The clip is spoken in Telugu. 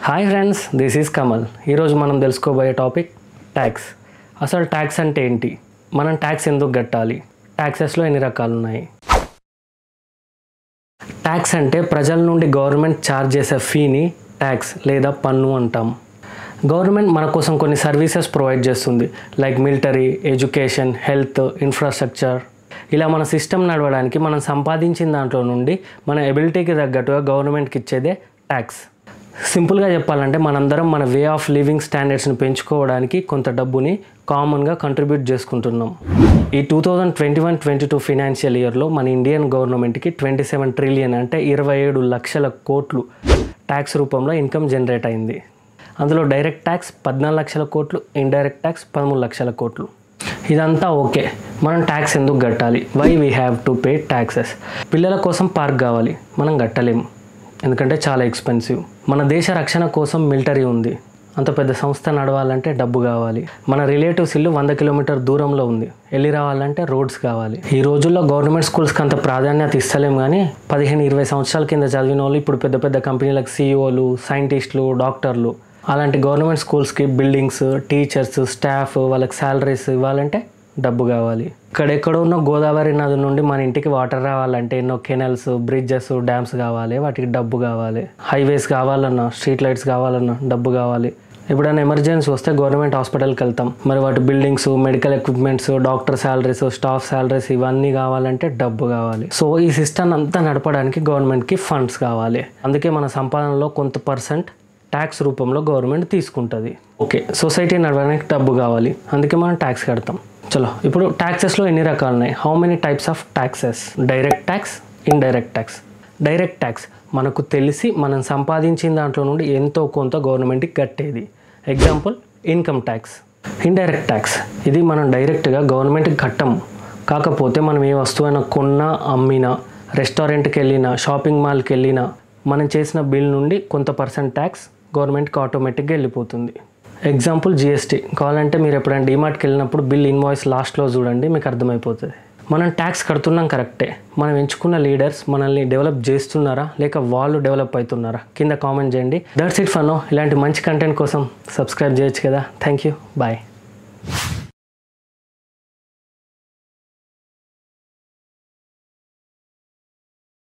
hi friends this is Kamal ఈరోజు మనం తెలుసుకోబోయే టాపిక్ ట్యాక్స్ అసలు ట్యాక్స్ అంటే ఏంటి మనం ట్యాక్స్ ఎందుకు కట్టాలి ట్యాక్సెస్లో ఎన్ని రకాలు ఉన్నాయి ట్యాక్స్ అంటే ప్రజల నుండి గవర్నమెంట్ ఛార్జ్ చేసే ఫీని ట్యాక్స్ లేదా పన్ను అంటాం గవర్నమెంట్ మన కోసం కొన్ని సర్వీసెస్ ప్రొవైడ్ చేస్తుంది like military education health infrastructure ఇలా మన సిస్టమ్ నడవడానికి మనం సంపాదించిన దాంట్లో నుండి మన ఎబిలిటీకి తగ్గట్టుగా గవర్నమెంట్కి ఇచ్చేదే ట్యాక్స్ సింపుల్గా చెప్పాలంటే మనందరం మన వే ఆఫ్ లివింగ్ స్టాండర్డ్స్ని పెంచుకోవడానికి కొంత డబ్బుని కామన్గా కంట్రిబ్యూట్ చేసుకుంటున్నాం ఈ two thousand twenty one twenty two financial ఇయర్లో మన ఇండియన్ గవర్నమెంట్కి ట్వంటీ సెవెన్ ట్రిలియన్ అంటే ఇరవై ఏడు లక్షల కోట్లు ట్యాక్స్ రూపంలో ఇన్కమ్ జనరేట్ అయింది అందులో డైరెక్ట్ ట్యాక్స్ పద్నాలుగు లక్షల కోట్లు ఇండైరెక్ట్ ట్యాక్స్ పదమూడు లక్షల కోట్లు ఇదంతా ఓకే మనం ట్యాక్స్ ఎందుకు కట్టాలి why we have to pay taxes పిల్లల కోసం పార్క్ కావాలి మనం కట్టలేము ఎందుకంటే చాలా ఎక్స్పెన్సివ్ మన దేశ రక్షణ కోసం మిలిటరీ ఉంది అంత పెద్ద సంస్థ నడవాలంటే డబ్బు కావాలి మన రిలేటివ్స్ ఇల్లు వంద కిలోమీటర్ దూరంలో ఉంది వెళ్ళి రావాలంటే రోడ్స్ కావాలి ఈ రోజుల్లో గవర్నమెంట్ స్కూల్స్కి అంత ప్రాధాన్యత ఇస్తలేం కానీ పదిహేను ఇరవై సంవత్సరాల కింద చదివిన వాళ్ళు ఇప్పుడు పెద్ద పెద్ద కంపెనీలకు సీఈఓలు సైంటిస్టులు డాక్టర్లు అలాంటి గవర్నమెంట్ స్కూల్స్కి బిల్డింగ్స్ టీచర్స్ స్టాఫ్ వాళ్ళకి శాలరీస్ ఇవ్వాలంటే డబ్బు కావాలి ఇక్కడెక్కడ ఉన్న గోదావరి నది నుండి మన ఇంటికి వాటర్ రావాలంటే ఎన్నో కెనల్స్ బ్రిడ్జెస్ డ్యామ్స్ కావాలి వాటికి డబ్బు కావాలి హైవేస్ కావాలన్నా స్ట్రీట్ లైట్స్ కావాలన్నా డబ్బు కావాలి ఎప్పుడైనా ఎమర్జెన్సీ వస్తే గవర్నమెంట్ హాస్పిటల్కి వెళ్తాం మరి వాటి buildings medical equipments doctor salaries staff salaries ఇవన్నీ కావాలంటే డబ్బు కావాలి సో ఈ సిస్టమ్ అంతా నడపడానికి గవర్నమెంట్కి ఫండ్స్ కావాలి అందుకే మన సంపాదనలో కొంత పర్సెంట్ ట్యాక్స్ రూపంలో గవర్నమెంట్ తీసుకుంటుంది ఓకే సొసైటీ నడవడానికి డబ్బు కావాలి అందుకే మనం ట్యాక్స్ కడతాం చలో ఇప్పుడు ట్యాక్సెస్లో ఎన్ని రకాలు ఉన్నాయి how many types of taxes direct tax indirect tax direct tax మనకు తెలిసి మనం సంపాదించిన దాంట్లో నుండి ఎంతో కొంత గవర్నమెంట్కి కట్టేది example income tax indirect tax ఇది మనం డైరెక్ట్గా గవర్నమెంట్కి కట్టం కాకపోతే మనం ఏ వస్తువైనా కొన్నా అమ్మినా రెస్టారెంట్కి వెళ్ళినా షాపింగ్ మాల్కి వెళ్ళినా మనం చేసిన బిల్ నుండి కొంత పర్సెంట్ ట్యాక్స్ గవర్నమెంట్కి ఆటోమేటిక్గా వెళ్ళిపోతుంది ఎగ్జాంపుల్ జిఎస్టీ కావాలంటే మీరు ఎప్పుడైనా డిమార్ట్కి వెళ్ళినప్పుడు బిల్ ఇన్వాయిస్ లాస్ట్లో చూడండి మీకు అర్థమైపోతుంది మనం ట్యాక్స్ కడుతున్నాం కరెక్టే మనం ఎంచుకున్న లీడర్స్ మనల్ని డెవలప్ చేస్తున్నారా లేక వాళ్ళు డెవలప్ అవుతున్నారా కింద కామెంట్ చేయండి దట్స్ ఇట్ ఫనో ఇలాంటి మంచి కంటెంట్ కోసం సబ్స్క్రైబ్ చేయొచ్చు కదా థ్యాంక్ యూ బాయ్